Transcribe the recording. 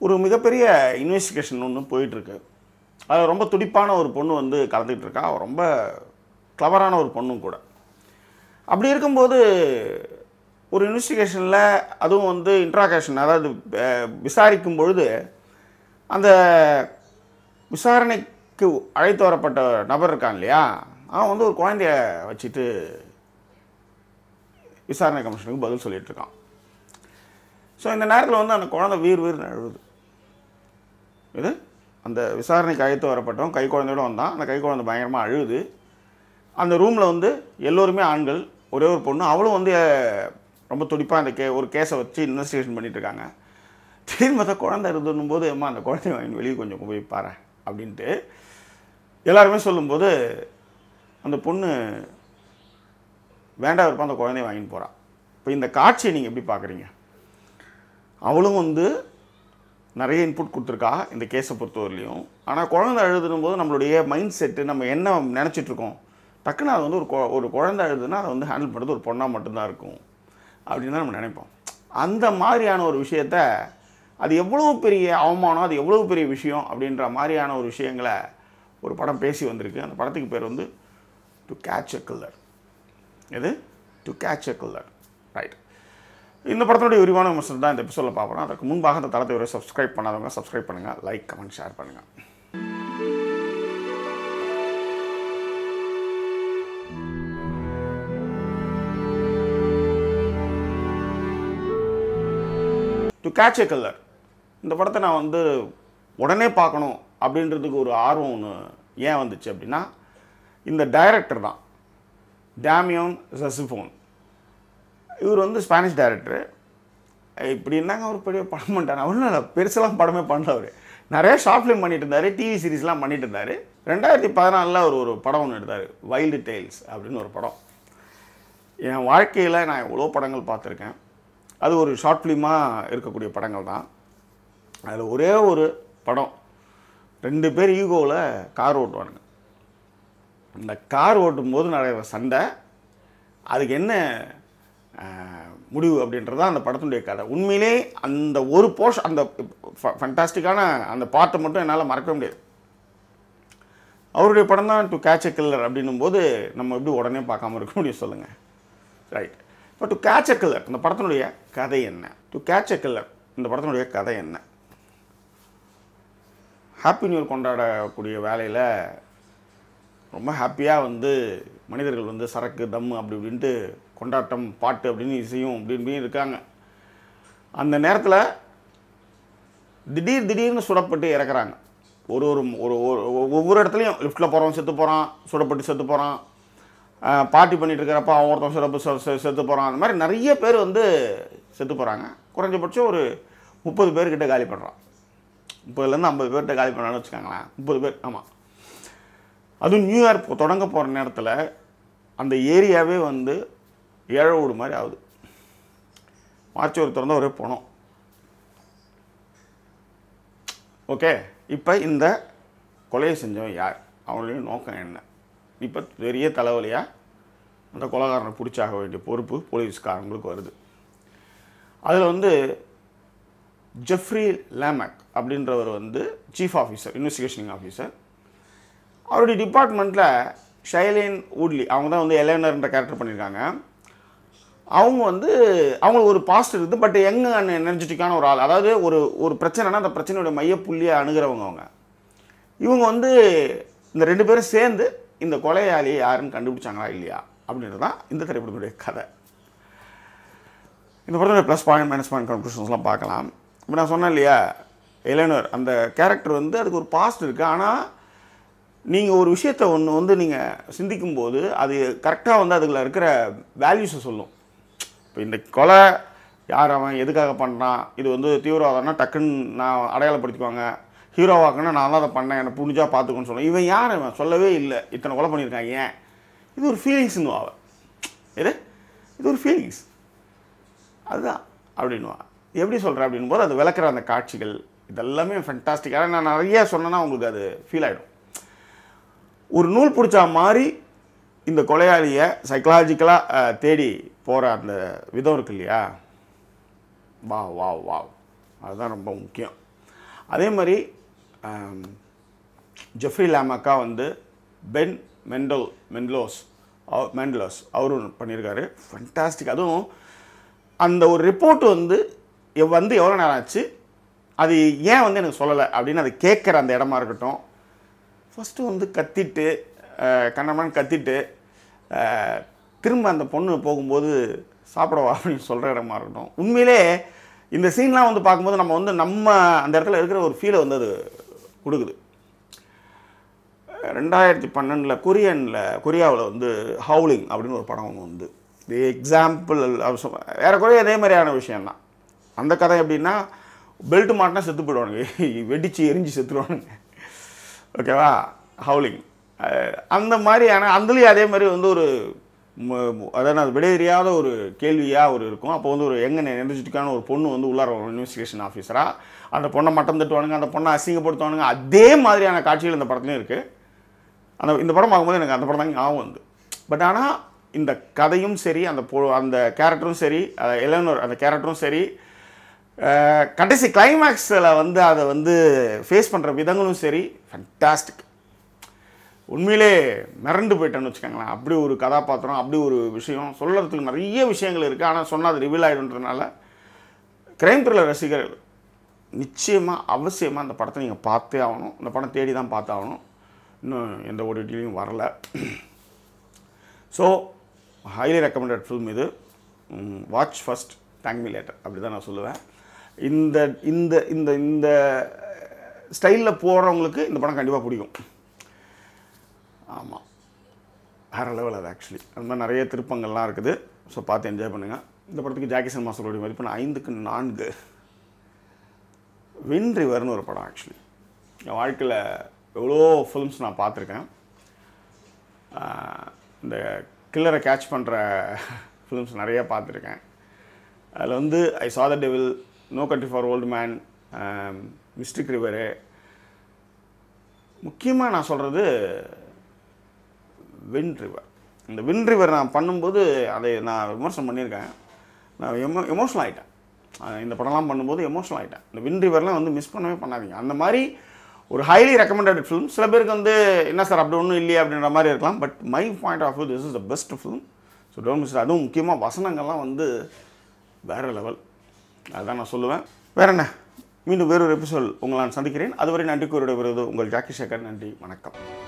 ஒரு மிகப்பெரிய இன்வெஸ்டிகேஷன் ஒன்று போயிட்டுருக்கு அதில் ரொம்ப துடிப்பான ஒரு பொண்ணு வந்து கலந்துக்கிட்டு இருக்கா அவ ரொம்ப கிளவரான ஒரு பொண்ணும் கூட அப்படி இருக்கும்போது ஒரு இன்வெஸ்டிகேஷனில் அதுவும் வந்து இன்ட்ராகேஷன் அதாவது அஹ், விசாரிக்கும் பொழுது அந்த விசாரணைக்கு அழைத்து வரப்பட்ட நபர் இருக்கான் இல்லையா அவன் வந்து ஒரு குழந்தைய வச்சுட்டு விசாரணை கமிஷனுக்கு பதில் சொல்லிட்டு இருக்கான் ஸோ இந்த நேரத்தில் வந்து அந்த குழந்தை வீர் வீர் அழுகுது இது அந்த விசாரணைக்கு அழைத்து வரப்பட்டவன் கை குழந்தையோட வந்தான் அந்த கை குழந்தை பயங்கரமாக அழுகுது அந்த ரூமில் வந்து எல்லோருமே ஆண்கள் ஒரே ஒரு பொண்ணு அவளும் வந்து அஹ், ரொம்ப துடிப்பாக அந்த கே ஒரு கேஸை வச்சு இன்வெஸ்டிகேஷன் பண்ணிட்டு இருக்காங்க திடீர்னு பார்த்தா குழந்தை இருந்தும் போது அம்மா அந்த குழந்தைய வாங்கி வெளியே கொஞ்சம் போய் பாரு அப்படின்ட்டு எல்லாருமே சொல்லும்போது அந்த பொண்ணு வேண்டாம் இருப்பா அந்த குழந்தைய வாங்கிட்டு போகிறான் இப்போ இந்த காட்சியை நீங்கள் எப்படி பார்க்குறீங்க அவளும் வந்து நிறைய இன்புட் கொடுத்துருக்கா இந்த கேஸை பொறுத்தவரையிலையும் ஆனால் குழந்தை அழுதுனும் போது நம்மளுடைய மைண்ட் செட்டு நம்ம என்ன நினச்சிட்டு இருக்கோம் டக்குன்னு அது வந்து ஒரு கொ- ஒரு குழந்தை அழுதுன்னா அதை வந்து ஹேண்டில் பண்ணுறது ஒரு பொண்ணாக மட்டும்தான் இருக்கும் அப்படின்னு தான் நம்ம நினைப்போம் அந்த மாதிரியான ஒரு விஷயத்த அது எவ்வளோ பெரிய அவமானம் அது எவ்வளோ பெரிய விஷயம் அப்படின்ற மாதிரியான ஒரு விஷயங்களை ஒரு படம் பேசி வந்திருக்கு அந்த படத்துக்கு பேர் வந்து டு கேட்ச் எ கில்லர் எது to catch a killer right இந்த படத்தினுடைய விரிவான விமர்சனம் தான் இந்த எபிசோடில் பார்ப்போம் அதற்கு முன்பாக அந்த தளத்தை ஒரு சப்ஸ்கிரைப் பண்ணாதவங்க சப்ஸ்கிரைப் பண்ணுங்கள் லைக் கமெண்ட் ஷேர் பண்ணுங்கள் டு கேட்ச் எ கல்லர் இந்த படத்தை நான் வந்து உடனே பார்க்கணும் அப்படின்றதுக்கு ஒரு ஆர்வம் ஒன்று ஏன் வந்துச்சு அப்படின்னா இந்த டைரக்டர் தான் டேமியோன் சசிஃபோன் இவர் வந்து ஸ்பானிஷ் டைரக்டர் இப்படி என்னங்க ஒரு பெரிய படம் பண்ணிட்டார் அவரும் இல்லை பெருசெல்லாம் படமே பண்ணவர் நிறைய ஷார்ட் ஃபிலிம் பண்ணிட்டு இருந்தார் டிவி சீரிஸ்லாம் பண்ணிட்டு இருந்தார் ரெண்டாயிரத்தி பதினாலில் அவர் ஒரு படம் ஒன்று எடுத்தார் வைல்டு டெய்ல்ஸ் அப்படின்னு ஒரு படம் என் வாழ்க்கையில் நான் எவ்வளோ படங்கள் பார்த்துருக்கேன் அது ஒரு ஷார்ட் ஃபிலிமாக இருக்கக்கூடிய படங்கள் தான் அதில் ஒரே ஒரு படம் ரெண்டு பேர் ஈகோவில் கார் ஓட்டுவானுங்க இந்த கார் ஓட்டும்போது நிறைய சண்டை அதுக்கு என்ன அஹ், முடிவு அப்படின்றது தான் அந்த படத்தினுடைய கதை உண்மையிலே அந்த ஒரு போர்ஷ் அந்த ஃபண்டாஸ்டிக்கான அந்த பாட்டை மட்டும் என்னால் மறக்க முடியாது அவருடைய படம் தான் டு கேட்ச் எ கில்லர் அப்படின்னும் போது நம்ம எப்படி உடனே பார்க்காம இருக்க முடியும் சொல்லுங்கள் ரைட் இப்போ டு கேட்ச் எ கில்லர் இந்த படத்தினுடைய கதை என்ன டு கேட்ச் எ கில்லர் இந்த படத்தினுடைய கதை என்ன ஹாப்பி நியூ இயர் கொண்டாடக்கூடிய வேலையில் ரொம்ப ஹாப்பியாக வந்து மனிதர்கள் வந்து சரக்கு தம்மு அப்படி இப்படின்ட்டு கொண்டாட்டம் பாட்டு அப்படின்னு இசையும் அப்படி இப்படின்னு இருக்காங்க அந்த நேரத்தில் திடீர் திடீர்னு சுடப்பட்டு இறக்குறாங்க ஒரு ஒரு ஒரு ஒரு- ஒவ்வொரு இடத்துலையும் லிஃப்ட்டில் போகிறவன் செத்து போகிறான் சுடப்பட்டு செத்து போகிறான் பார்ட்டி பண்ணிட்டு இருக்கிறப்ப அவன் ஒருத்தன் சுடப்பு செ- செ- செத்து போகிறான் அந்த மாதிரி நிறைய பேர் வந்து செத்து போகிறாங்க குறைஞ்சபட்சம் ஒரு முப்பது பேர்கிட்ட காலி பண்ணுறான் முப்பதுலேருந்து ஐம்பது பேர்கிட்ட காலி பண்ணான்னு வச்சுக்கோங்களேன் முப்பது பேர் ஆமாம் அதுவும் நியூ இயர் பொ- தொடங்க போகிற நேரத்தில் அந்த ஏரியாவே வந்து ஏழை வீடு மாதிரி ஆகுது மார்ச் ஒரு திறந்த ஒரே பணம் ஓகே இப்போ இந்த கொலையை செஞ்சவன் யார் அவனுடைய நோக்கம் என்ன இப்போ பெரிய தலைவலியாக அந்த கொலைகாரனை பிடிச்சாக வேண்டிய பொறுப்பு போலீஸ்காரங்களுக்கு வருது அதில் வந்து ஜெஃப்ரி லேமக் அப்படின்றவர் வந்து சீஃப் ஆஃபீஸர் இன்வெஸ்டிகேஷனிங் ஆஃபீஸர் அவருடைய டிபார்ட்மெண்ட்டில் ஷைலேன் வூட்லி அவங்க தான் வந்து எலேனர்ன்ற கேரக்டர் பண்ணியிருக்காங்க அவங்க வந்து அவங்களுக்கு ஒரு பாஸ்ட் இருக்குது பட் எங்க எனர்ஜெட்டிக்கான ஒரு ஆள் அதாவது ஒரு ஒரு பிரச்சனைனா அந்த பிரச்சனையோட மையப்புள்ளியை அணுகிறவங்க அவங்க இவங்க வந்து இந்த ரெண்டு பேரும் சேர்ந்து இந்த கொலையாளி யாருன்னு கண்டுபிடிச்சாங்களா இல்லையா அப்படின்றது தான் இந்த திரைப்படத்துடைய கதை இந்த படத்தோட ப்ளஸ் பாயிண்ட் மைனஸ் பாயிண்ட் கன்க்ளூஷன்ஸ்லாம் பார்க்கலாம் இப்போ நான் சொன்னேன் இல்லையா எலனர் அந்த கேரக்டர் வந்து அதுக்கு ஒரு பாஸ்ட் இருக்குது ஆனால் நீங்கள் ஒரு விஷயத்தை ஒன்று வந்து நீங்கள் சிந்திக்கும்போது அது கரெக்டாக வந்து அதுக்குள்ள இருக்கிற வேல்யூஸை சொல்லும் இப்போ இந்த கொலை யார் அவன் எதுக்காக பண்ணுறான் இது வந்து தீவிரவாதம்னா டக்குன்னு நான் அடையாளப்படுத்திக்குவாங்க ஹீரோவாக்குன்னா நான் தான் அதை பண்ணேன் என்னை புனிஜா பார்த்துக்கோன்னு சொல்லுவேன் இவன் யார் இவன் சொல்லவே இல்லை இத்தனை கொலை பண்ணியிருக்கான் ஏன் இது ஒரு ஃபீலிங்ஸ்னு அவன் எது இது ஒரு ஃபீலிங்ஸ் அதுதான் அப்படின்வா எப்படி சொல்கிறேன் அப்படின் போது அது விளக்குற அந்த காட்சிகள் இதெல்லாமே ஃபென்டாஸ்டிக்காக நான் நிறைய சொன்னேன்னா உங்களுக்கு அது ஃபீல் ஆகிடும் ஒரு நூல் பிடிச்சா மாதிரி இந்த கொலையாளியை சைக்கலாஜிக்கலாக தேடி போகிற அந்த விதம் இருக்கு இல்லையா வா வா வா அதுதான் ரொம்ப முக்கியம் அதே மாதிரி ஆம், ஜெஃப்ரி லேமக்கா வந்து பென் மெண்டல் மென்லோஸ் அவ- மெண்டலோஸ் அவரும் பண்ணியிருக்காரு ஃபண்டாஸ்டிக் அதுவும் அந்த ஒரு ரிப்போர்ட் வந்து எவ்- வந்து எவ்வளோ நேரம் ஆச்சு அது ஏன் வந்து எனக்கு சொல்லலை அப்படின்னு அதை கேட்குற அந்த இடமா இருக்கட்டும் ஃபஸ்ட்டு வந்து கத்திட்டு கண்ணமான்னு கத்திட்டு அஹ், திரும்ப அந்த பொண்ணு போகும்போது சாப்பிடவா அப்படின்னு சொல்கிற இடமா இருக்கட்டும் உண்மையிலே இந்த சீன்லாம் வந்து பார்க்கும்போது நம்ம வந்து நம்ம அந்த இடத்துல இருக்கிற ஒரு ஃபீலை வந்து அது கொடுக்குது ரெண்டாயிரத்தி பன்னெண்டில் கொரியனில் கொரியாவில் வந்து ஹவுலிங் அப்படின்னு ஒரு படம் ஒன்று வந்து இது எக்ஸாம்பிள் ஏறக்குறைய அதே மாதிரியான விஷயம்தான் அந்த கதை எப்படின்னா பெல்ட் மாட்டினா செத்து போயிடுவானுங்க வெடிச்சு எரிஞ்சு செத்துருவானுங்க ஓகேவா ஹவுலிங் அந்த மாதிரியான அதுலேயும் அதே மாதிரி வந்து ஒரு ம- ம- அதாவது அது விட தெரியாத ஒரு கேள்வியாக ஒரு இருக்கும் அப்போ வந்து ஒரு எங்க எனர்ஜெட்டிக்கான ஒரு பொண்ணு வந்து உள்ளார இன்வெஸ்டிகேஷன் ஆஃபீஸராக அந்த பொண்ணை மட்டம் தட்டுவானுங்க அந்த பொண்ணை அசிங்கப்படுத்துவானுங்க அதே மாதிரியான காட்சிகள் இந்த படத்துலையும் இருக்குது அந்த இந்த படம் பார்க்கும்போது எனக்கு அந்த படம் தான் ஞாபகம் வந்து பட் ஆனால் இந்த கதையும் சரி அந்த பொ அந்த கேரக்டரும் சரி எலனோர் அந்த கேரக்டரும் சரி அஹ், கடைசி கிளைமேக்ஸில் வந்து அதை வந்து ஃபேஸ் பண்ணுற விதங்களும் சரி ஃபண்டாஸ்டிக் உண்மையிலே மிரண்டு போயிட்டேன்னு வச்சுக்கோங்களேன் அப்படி ஒரு கதாபாத்திரம் அப்படி ஒரு விஷயம் சொல்கிறதுக்கு நிறைய விஷயங்கள் இருக்குது ஆனால் சொன்னால் அது ரிவீல் ஆகிடுன்றதுனால கிரைம் த்ரில்லர் ரசிகர்கள் நிச்சயமாக அவசியமாக அந்த படத்தை நீங்கள் பார்த்தே ஆகணும் இந்த படம் தேடி தான் பார்த்தாகணும் இன்னும் எந்த ஓடிடிலையும் வரல ஸோ ஹைலி ரெக்கமெண்டட் ஃபில்ம் இது watch first thank me later அப்படி தான் நான் சொல்லுவேன் இந்த இந்த இந்த இந்த ஸ்டைலில் போகிறவங்களுக்கு இந்த படம் கண்டிப்பாக பிடிக்கும் ஆமாம் வேறு லெவல் அது ஆக்சுவலி அந்த மாதிரி நிறைய திருப்பங்கள்லாம் இருக்குது ஸோ பார்த்து என்ஜாய் பண்ணுங்கள் இந்த படத்துக்கு ஜாக்கி சன் மாஸ்டருடைய மதிப்பு நான் ஐந்துக்கு நான்கு வின் ரிவர்னு ஒரு படம் ஆக்சுவலி என் வாழ்க்கையில் எவ்வளோ ஃபிலிம்ஸ் நான் பார்த்துருக்கேன் ஆஹ் இந்த கில்லரை கேட்ச் பண்ணுற ஃபிலிம்ஸ் நிறைய பார்த்துருக்கேன் அதில் வந்து I saw the devil no country for old man mystic river முக்கியமாக நான் சொல்கிறது வின் ரிவர் இந்த வின் ரிவர் நான் பண்ணும்போது அதை நான் விமர்சனம் பண்ணியிருக்கேன் நான் எமோ எமோஷனல் ஆகிட்டேன் இந்த படம்லாம் பண்ணும்போது எமோஷனல் ஆகிட்டேன் இந்த வின் ரிவர்லாம் வந்து மிஸ் பண்ணவே பண்ணாதீங்க அந்த மாதிரி ஒரு ஹைலி ரெக்கமெண்டட் ஃபிலிம் சில பேருக்கு வந்து என்ன சார் அப்படி ஒன்றும் இல்லையே அப்படின்ற மாதிரி இருக்கலாம் but my point of view this is the best film so don't miss அதுவும் முக்கியமாக வசனங்கள்லாம் வந்து வேறு லெவல் அதுதான் நான் சொல்லுவேன் வேற என்ன மீண்டும் வேறொரு எபிசோட் உங்களை நான் சந்திக்கிறேன் அதுவரை நன்றி கூறிய விருது உங்கள் ஜாக்கி சேகர் நன்றி வணக்கம்